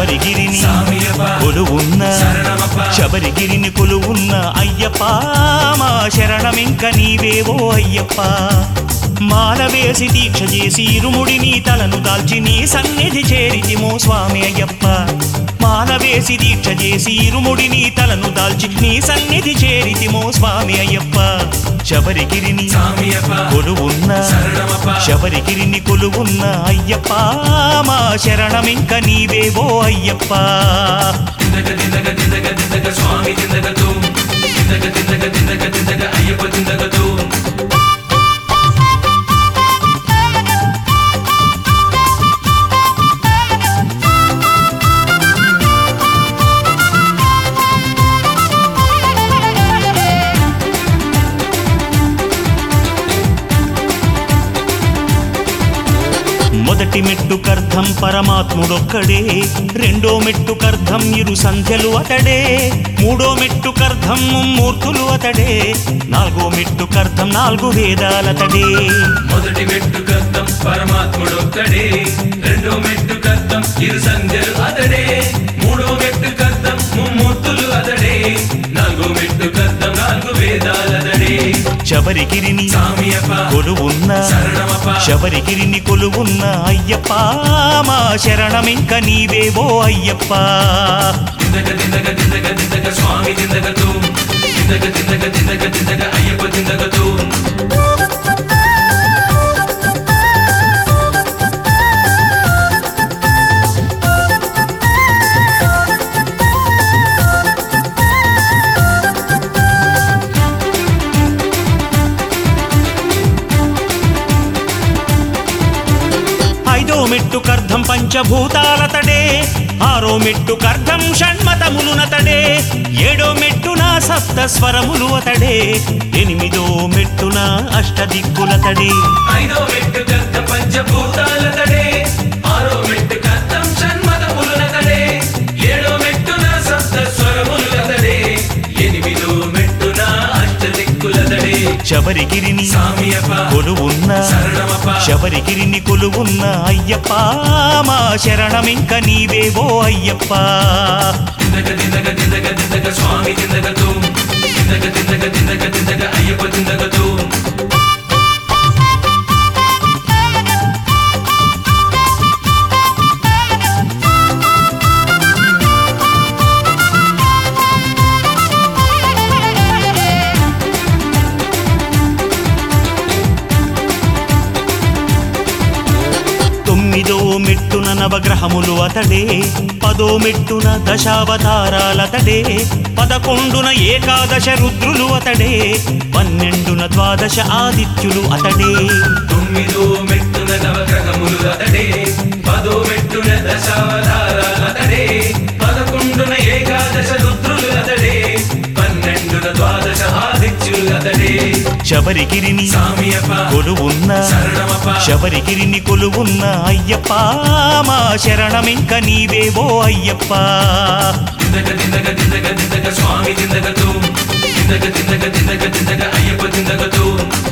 శబరిగిరిని సామియప్ప కొలువున్న శరణమప్ప శబరిగిరిని కొలువున్న అయ్యప్ప మా శరణమింక నీవేవో అయ్యప్ప మాల వేసి దీక్ష చేసి ఇరుముడిని తలను దాల్చి నీ సన్నిధి చేరితిమో స్వామి అయ్యప్ప మాల వేసి దీక్ష చేసి ఇరుముడిని తలను దాల్చి నీ సన్నిధి చేరితిమో స్వామి అయ్యప్ప శబరిగిరిని సామియప్ప కొలువున్న శరణమప్ప శబరిగిరిని కొలువున్న అయ్యప్ప మా శరణమింక నీవేవో అయ్యప్ప దిందగ దిందగ దిందగ దిందగ స్వామి దిందగ తూ దిందగ దిందగ దిందగ దిందగ అయ్యప్ప దిందగ తూ మొదటి మెట్టుకర్థం పరమాత్ముడొక్కడే రెండో మెట్టుకర్థం ఇరు సంధ్యలు అతడే మూడో మెట్టుకర్థం ముమ్మూర్తులు అతడే నాలుగో మెట్టుకర్థం నాలుగు వేదాలతడే మొదటి మెట్టు కర్తం పరమాత్ముడొక్కడే రెండో మెట్టు కర్తం ఇరు సంధ్యలు అతడే మూడో మెట్టు కర్తం ముమ్మూర్తులు అతడే నాలుగో మెట్టు కర్తం నాలుగు వేదాలతడే శబరిగిరిని సామియప్ప కొలువున్న శరణమప్ప శబరిగిరిని కొలువున్న అయ్యప్ప మా శరణమింక నీవేవో అయ్యప్ప దిందగ దిందగ దిందగ దిందగ స్వామి దిందగ తూ దిందగ దిందగ దిందగ దిందగ అయ్యప్ప దిందగ తూ ఐదో మెట్టుకర్థం పంచభూతాలతడే ఆరో మెట్టుకర్థం షణ్మతములునతడే ఏడో మెట్టున సప్త స్వరములు అతడే ఎనిమిదో మెట్టున అష్టదిక్కులతడే ఐదో మెట్టు కర్త పంచభూతాలతడే ఆరో మెట్టు కర్తం షణ్మతములతడే ఏడో మెట్టున సప్త స్వరములతడే ఎనిమిదో మెట్టున అష్టదిక్కులతడే శబరిగిరిని సామియప్ప కొలువున్న శరణమప్ప శబరిగిరిని కొలువున్న అయ్యప్ప మా శరణమింక నీవేవో అయ్యప్ప దిందగ దిందగ దిందగ దిందగ స్వామి దిందగ తూ దిందగ దిందగ దిందగ దిందగ అయ్యప్ప దిందగ తూ తొమ్మిదో మెట్టున నవగ్రహములు అతడే పదో మెట్టున దశావతారాలతడే పదకొండున ఏకాదశ రుద్రులు అతడే పన్నెండున ద్వాదశ ఆదిత్యులు అతడే తొమ్మిదో మెట్టున నవగ్రహములు అతడే పదో మెట్టున దశావతారాలతడే పదకొండున ఏకాదశ రుద్రులు అతడే పన్నెండున ద్వాదశ ఆదిత్యులు అతడే శబరిగిరిని సామియప్ప కొలువున్న శరణమప్ప శబరిగిరిని కొలువున్న అయ్యప్ప మా శరణమింక నీవేవో అయ్యప్ప దిందగ దిందగ దిందగ దిందగ స్వామి దిందగ తూ దిందగ దిందగ దిందగ దిందగ అయ్యప్ప దిందగ తూ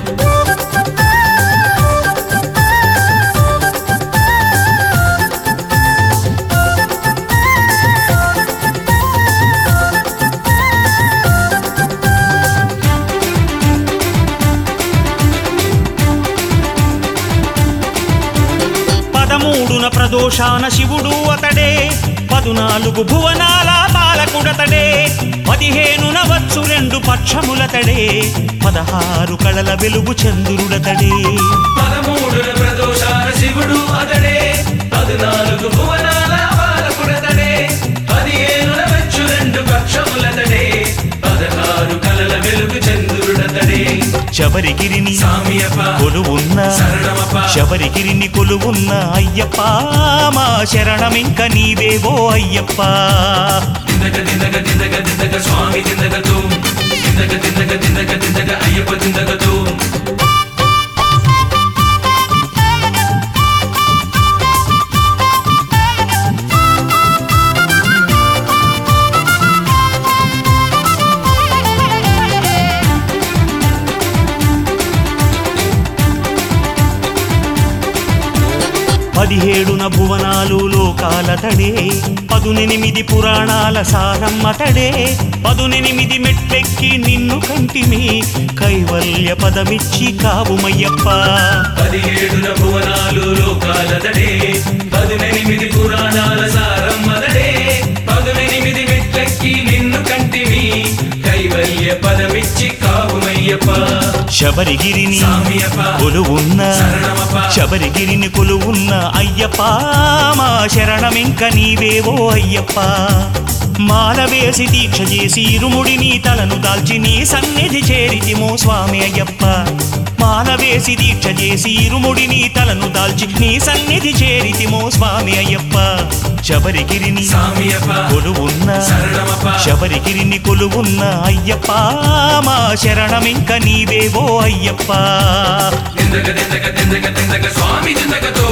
పదమూడున ప్రదోషాన శివుడు అతడే పదునాలుగు భువనాల బాలకుడతడే పదిహేనున వచ్చు రెండు పక్షములతడే పదహారు కళల వెలుగు చంద్రుడతడే పదమూడున ప్రదోషాల శివుడు అతడే పద్నాలుగు భువనాల బాలకుడతడే పదిహేనున వచ్చు రెండు పక్షములతడే పదహారు కలల వెలుగు చంద్రుడతడే శబరిగిరిని సామియప్ప కొలువున్న శరణమప్ప శబరిగిరిని కొలువున్న అయ్యప్ప మా శరణమింక నీవేవో అయ్యప్ప దిందగ దిందగ దిందగ దిందగ స్వామి దిందగ తూ దిందగ దిందగ దిందగ దిందగ అయ్యప్ప దిందగ తూ పదిహేడున భువనాలు లోకాలతడే పదునెనిమిది పురాణాల సారమ్మతడే పదునెనిమిది మెట్లెక్కి నిన్ను కంటిమి కైవల్య పదమిచ్చి కావుమయ్యప్ప పదిహేడున భువనాలు లోకాలదడే పదునెనిమిది పురాణాల సారమ్మదడే పదునెనిమిది మెట్లెక్కి నిన్ను కంటిమి కైవల్య పదమిచ్చి కావుమయ్యప్ప శబరిగిరిని సామియప్ప కొలువున్న శరణమప్ప శబరిగిరిని కొలువున్న అయ్యప్ప మా శరణమింక నీవేవో అయ్యప్ప మాల వేసి దీక్ష చేసి ఇరుముడి నీ తలను దాల్చి నీ సన్నిధి చేరితిమో స్వామి అయ్యప్ప మాల వేసి దీక్ష చేసి ఇరుముడి నీ తలను దాల్చి నీ సన్నిధి చేరితిమో స్వామి అయ్యప్ప శబరిగిరిని సామియప్ప కొలువున్న శరణమప్ప శబరిగిరిని కొలువున్న అయ్యప్ప మా శరణమింక నీవేవో అయ్యప్ప దిందక దిందక దిందక దిందక స్వామి దిందకతో